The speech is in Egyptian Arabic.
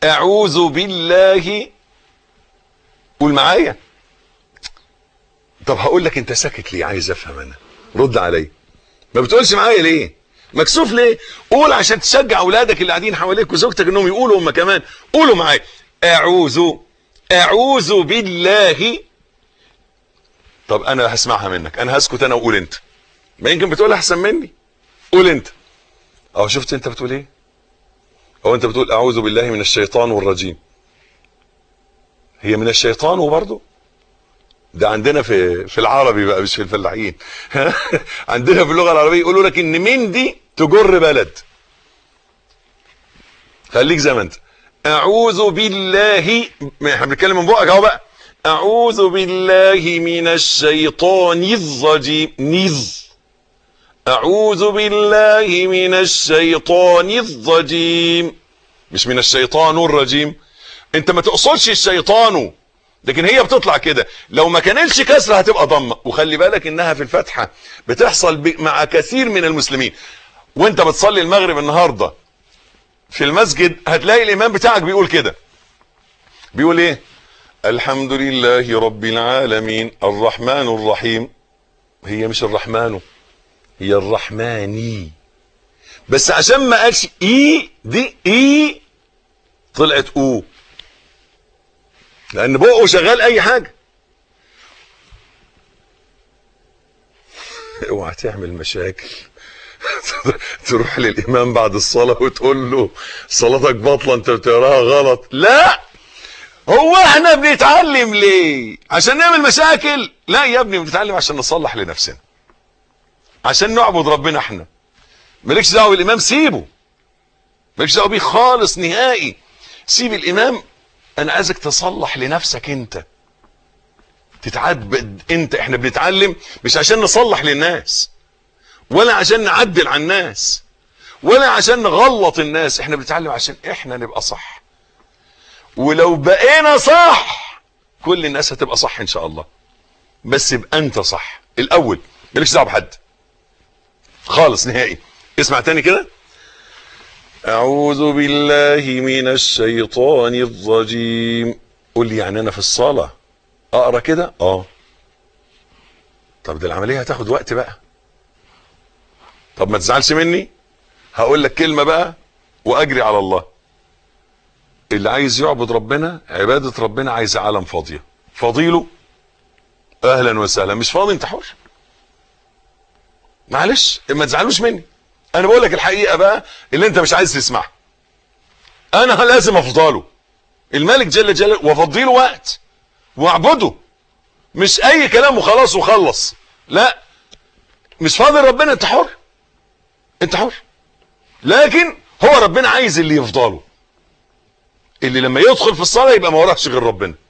اعوذ بالله قول معايا طب هقول لك انت ساكت ليه عايز افهم انا رد عليا ما بتقولش معايا ليه مكسوف ليه قول عشان تشجع اولادك اللي قاعدين حواليك وزوجتك انهم يقولوا هم كمان قولوا معايا اعوذ اعوذ بالله طب انا هسمعها منك انا هسكت انا وقول انت ما يمكن بتقول احسن مني قول انت اهو شفت انت بتقول ايه او انت بتقول اعوذ بالله من الشيطان والرجيم هي من الشيطان وبرضه ده عندنا في في العربي بقى مش في الفلاحين عندنا في اللغه العربيه يقولوا لك ان من دي تجر بلد خليك زي ما انت اعوذ بالله احنا بنتكلم من بقك اهو بقى اعوذ بالله من الشيطان الرجيم نز اعوذ بالله من الشيطان الرجيم مش من الشيطان الرجيم انت ما تقصدش الشيطان لكن هي بتطلع كده لو ما كانتش كسره هتبقى ضمه وخلي بالك انها في الفاتحه بتحصل مع كثير من المسلمين وانت بتصلي المغرب النهارده في المسجد هتلاقي الامام بتاعك بيقول كده بيقول ايه الحمد لله رب العالمين الرحمن الرحيم هي مش الرحمن هي الرحماني بس عشان ما قالش اي دي اي طلعت او لان بقه شغال اي حاجه اوعى تعمل مشاكل تروح للامام بعد الصلاه وتقول له صلاتك باطله انت بتقراها غلط لا هو احنا بنتعلم ليه عشان نعمل مشاكل لا يا ابني بنتعلم عشان نصلح لنفسنا عشان نعبد ربنا احنا مالكش دعوه بالامام سيبه مالكش دعوه بيه خالص نهائي سيب الامام انا عايزك تصلح لنفسك انت تتعبد انت احنا بنتعلم مش عشان نصلح للناس ولا عشان نعدل على الناس ولا عشان نغلط الناس احنا بنتعلم عشان احنا نبقى صح ولو بقينا صح كل الناس هتبقى صح ان شاء الله بس يبقى انت صح الاول مالكش دعوه بحد خالص نهائي اسمع تاني كده أعوذ بالله من الشيطان الرجيم قول لي يعني أنا في الصلاة أقرأ كده؟ آه طب ده العملية هتاخد وقت بقى طب ما تزعلش مني هقول لك كلمة بقى وأجري على الله اللي عايز يعبد ربنا عبادة ربنا عايز عالم فاضية فضيله أهلا وسهلا مش فاضي أنت حر معلش ما تزعلوش مني انا بقول لك الحقيقه بقى اللي انت مش عايز تسمعها انا لازم افضله الملك جل جلاله وافضي له وقت واعبده مش اي كلام وخلاص وخلص لا مش فاضي ربنا انت حر انت حر لكن هو ربنا عايز اللي يفضله اللي لما يدخل في الصلاه يبقى ما وراهش غير ربنا